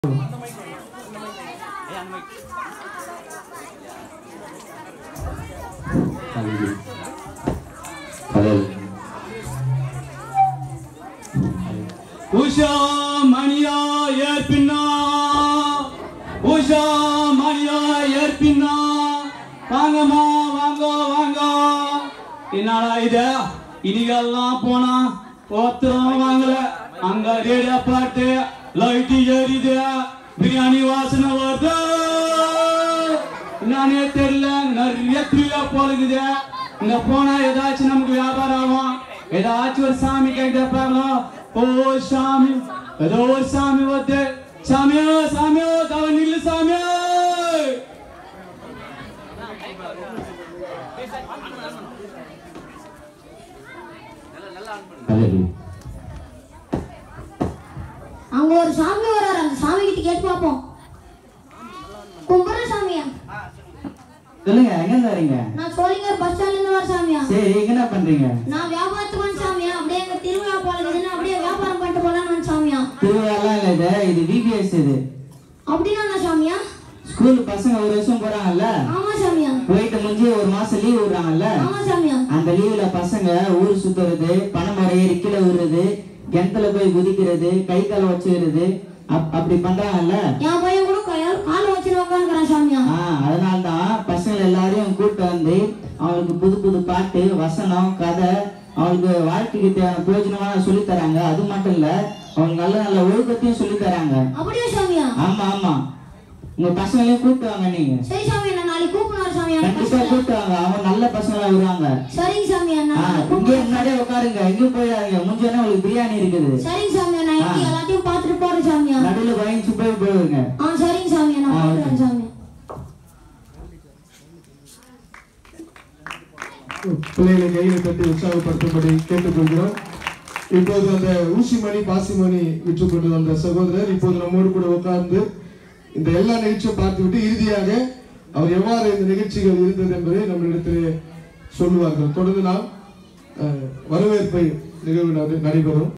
கல்வி கடல் உஷா மணியா ஏற்பின்னா உஷா மணியா ஏற்பின்னா வாங்கம்மா வாங்க வாங்க என்னடா இது இனிகெல்லாம் போனா ஒருத்தரும் வாங்கல அங்க ரேடியோ பாட்டு லைட் எரியுது பிரியாணி வாசனை வருது என்னன்னே தெரியல நிறைய திருவிழா போலுக்குது இங்க போனா ஏதாச்சும் நமக்கு வியாபாரம் ஆகும் ஏதாச்சும் ஒரு சாமி கைட்ட பார்க்கலாம் ஓ சாமி ஏதோ ஒரு சாமி வந்து சாமியோ சாமியோ தவ நில்லு சாமியோ கடல் அங்க ஒரு சாமி வராரு அந்த சாமி கிட்ட கேட்டு பார்ப்போம் கும்பிட்ற சாமியா சொல்லுங்க எங்க இருந்து வரீங்க நான் சோழிங்கர் பஸ் ஸ்டாண்ட்ல இருந்து வர சாமியா சரி இங்க என்ன பண்றீங்க நான் வியாபாரத்துக்கு வந்து சாமியா அப்படியே எங்க திருவிழா போலக்குதுன்னு அப்படியே வியாபாரம் பண்ணிட்டு போலான்னு வந்து சாமியா திருவிழாலாம் இல்ல இது இது விபிஎஸ் இது அப்படின்னா என்ன சாமியா ஸ்கூல் பசங்க ஒரு வருஷம் போறாங்கல்ல ஆமா சாமியா போயிட்டு முடிஞ்சு ஒரு மாசம் லீவ் விடுறாங்கல்ல ஆமா சாமியா அந்த லீவுல பசங்க ஊர் சுத்துறது பனைமரம் ஏறி கீழே விடுறது கிணத்துல போய் குதிக்கிறது கை கால் வச்சுக்கிறது அப்- அப்படி பண்றாங்கல்ல என் பையன் கூட கையால் கால் வச்சுட்டு உட்காந்துக்கிறான் சாமியா ஆ அதனால தான் பசங்க எல்லாரையும் கூப்பிட்டு வந்து அவங்களுக்கு புது புது பாட்டு வசனம் கதை அவங்களுக்கு வாழ்க்கைக்கு தேவையான பிரயோஜனமான சொல்லி தராங்க அது மட்டும் இல்ல அவங்க நல்ல நல்ல ஒழுக்கத்தையும் சொல்லி தராங்க அப்படியே சாமியா ஆமா ஆமா உங்க பசங்களையும் கூப்பிட்டு வாங்க நீங்க சரி சாமியா நான் நாளைக்கு கூப்பிடுவார் சாமியா அந்த கண்டிப்பா பசங்களை. கூப்பிட்டு வாங்க அவங்க நல்ல பசங்களா வருவாங்க சரிங்க சாமியா ஆ, நான் நாளைக்கு இங்கே கூப்பிடுறேன். முன்னாடியே உட்காருங்க எங்கேயும் போயிடாதீங்க முடிஞ்சோடனே உங்களுக்கு பிரியாணி இருக்குது சரிங்க சாமியா நான் எப்படி ஆ. எல்லாத்தையும் பார்த்துட்டு போறேன் சாமியா நடுவில் பயணிச்சு போய் போயிடுங்க ஆ சரிங்க சாமியா நான் ஆ, பார்க்குறேன் ஓகே. சாமியா பிள்ளைகளை கையில் தட்டி உற்சாகப்படுத்தும்படி கேட்டுக்கொள்கிறோம் இப்போது அந்த ஊசிமணி பாசிமணி விற்று கொண்டு வந்த சகோதரர் இப்போது நம்மோடு கூட உட்கார்ந்து இந்த எல்லா நிகழ்ச்சியும் பார்த்துவிட்டு இறுதியாக அவர் எவ்வாறு இந்த நிகழ்ச்சிகள் இருந்தது என்பதை நம்மளிடத்தில் சொல்லுவார்கள் தொடர்ந்து நாம் அஹ், வரவேற்பை நிகழ்வு நடைபெறும்